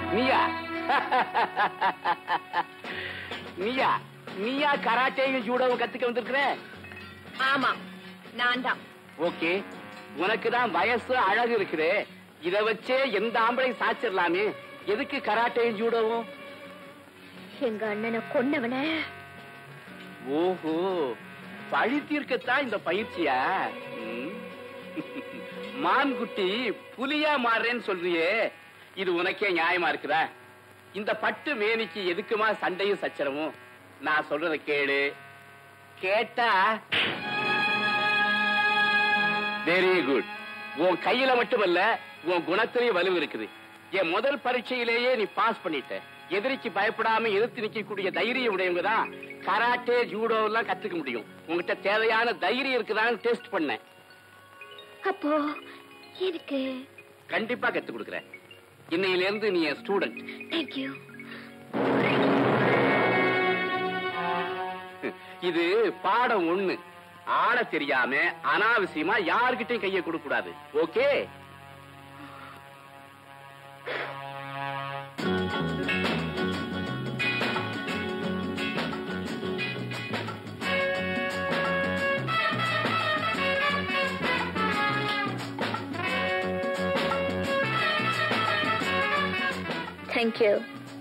நீயா நீயா நீயா கராட்டேயும் ஜூடோவும் கத்துக்க வந்திருக்கிற ஆமா நான் தான் ஓகே உனக்கு தான் வயசு அழகு இருக்குது இத வச்சே எந்த ஆம்பளையும் சாச்சிடலாமே எதுக்கு கராட்டேயும் ஜூடோவும் எங்க அண்ணனை கொன்னவன ஓஹோ பழி தீர்க்கத்தான் இந்த பயிற்சியா ம். மான்குட்டி புலியா மாறுறேன்னு சொல்றியே இது உனக்கே நியாயமா இருக்குதா இந்த பட்டு மேனிக்கு எதுக்குமா சண்டையும் சச்சரவும் நான் சொல்றத கேளு கேட்டா வெரி குட் உன் கையில மட்டுமல்ல உன் குணத்திலையும் வலு இருக்குது என் முதல் பரீட்சையிலேயே நீ பாஸ் பண்ணிட்ட எதிரிக்கு பயப்படாம எதிர்த்து நிக்கக்கூடிய தைரியம் உடையவங்க தான் கராட்டே ஜூடோ எல்லாம் கத்துக்க முடியும் உங்ககிட்ட தேவையான தைரியம் இருக்குதான்னு டெஸ்ட் பண்ணேன் அப்போ எனக்கு கண்டிப்பா கத்து கொடுக்குறேன் இன்னையில இருந்து நீ என் ஸ்டூடெண்ட் தேங்க்யூ இது பாடம் ஒண்ணு ஆட தெரியாம அனாவசியமா யார்கிட்டயும் கையை கொடுக்க கூடாது okay thank you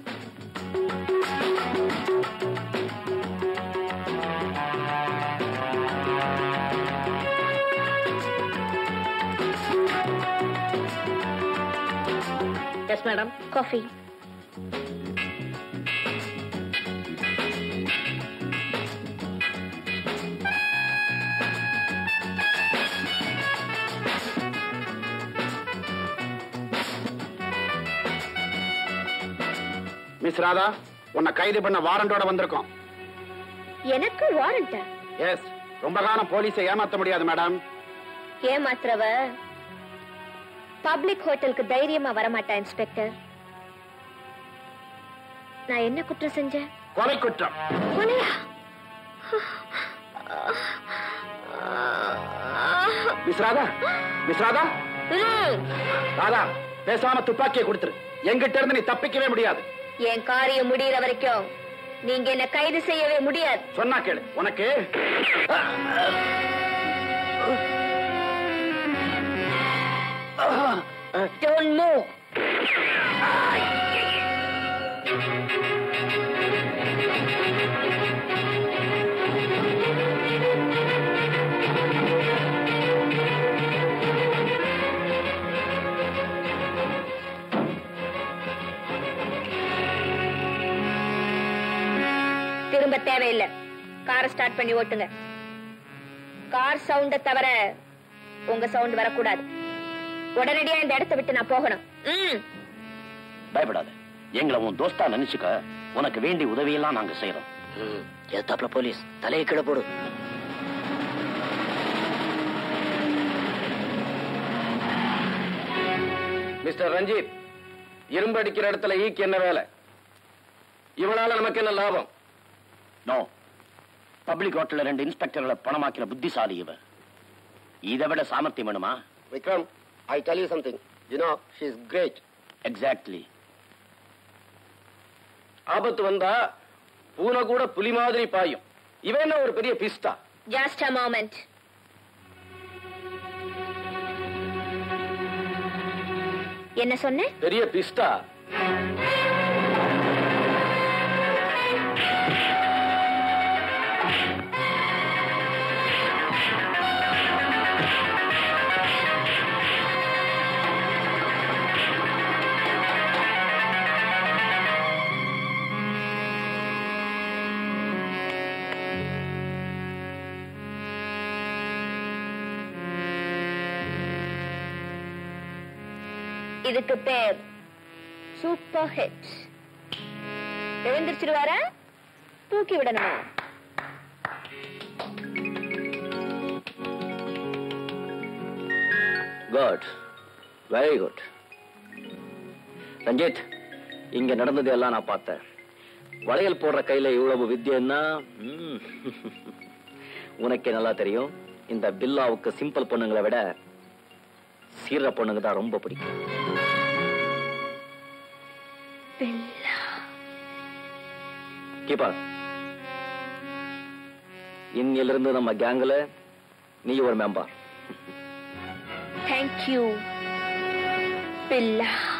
yes madam coffee miss Radha உன்னை கைது பண்ண வாரண்டோட வந்திருக்கோம் எனக்கு வாரண்டா எஸ் ரொம்ப காலம் போலீஸை ஏமாத்த முடியாது மேடம் ஏமாத்துறவ பப்ளிக் ஹோட்டலுக்கு தைரியமா வரமாட்டா இன்ஸ்பெக்டர் நான் என்ன குற்றம் செஞ்சேன் கொலை குற்றம் கொலையா மிஸ் ராதா மிஸ் ராதா ம், ராதா பேசாம துப்பாக்கியை கொடுத்துரு எங்கிட்ட இருந்து நீ தப்பிக்கவே முடியாது என் காரியம் முடியிற வரைக்கும் நீங்க என்ன கைது செய்யவே முடியாது சொன்னா கேளு உனக்கு Don't move. திரும்ப தேவையில்லை காரை ஸ்டார்ட் பண்ணி ஓட்டுங்க கார் சவுண்ட தவிர உங்க சவுண்ட் வரக்கூடாது உடனடியா இந்த இடத்தை விட்டு நான் போகணும் ம் பயப்படாத எங்களை உன் தோஸ்தா நினைச்சுக்க உனக்கு வேண்டிய உதவியெல்லாம் நாங்க செய்யறோம் எத்தாப்ல போலீஸ் தலையை கீழே போடு மிஸ்டர் ரஞ்சித் இரும்பு அடிக்கிற இடத்துல ஈக்கு என்ன வேலை இவனால நமக்கு என்ன லாபம் நோ பப்ளிக் ஹோட்டல்ல ரெண்டு இன்ஸ்பெக்டர்களை பணமாக்கின புத்திசாலி இவ இதை விட சாமர்த்தியம் வேணுமா Vikram I tell you something you know she is great exactly ஆபத்து வந்தா பூனை கூட புலி மாதிரி பாயும் இவன் என்ன ஒரு பெரிய பிஸ்தா ஜஸ்ட் அ மோமெண்ட் என்ன சொன்னேன் பெரிய பிஸ்தா இதுக்கு பேர் சூப்பர் ஹிட் எழுந்திருச்சிருவாரா தூக்கி விடணுமா குட் வெரி குட் ரஞ்சித் இங்க நடந்தது எல்லாம் நான் பார்த்தேன் வளையல் போடுற கையில இவ்வளவு வித்தியன்னா ம், உனக்கே நல்லா தெரியும் இந்த பில்லாவுக்கு சிம்பிள் பொண்ணுங்களை விட சீர பொண்ணுங்க தான் ரொம்ப பிடிக்கும் பில்லா கீப்பர் இன்னிலிருந்து நம்ம கேங்ல நீ ஒரு மெம்பர் தேங்க்யூ பில்லா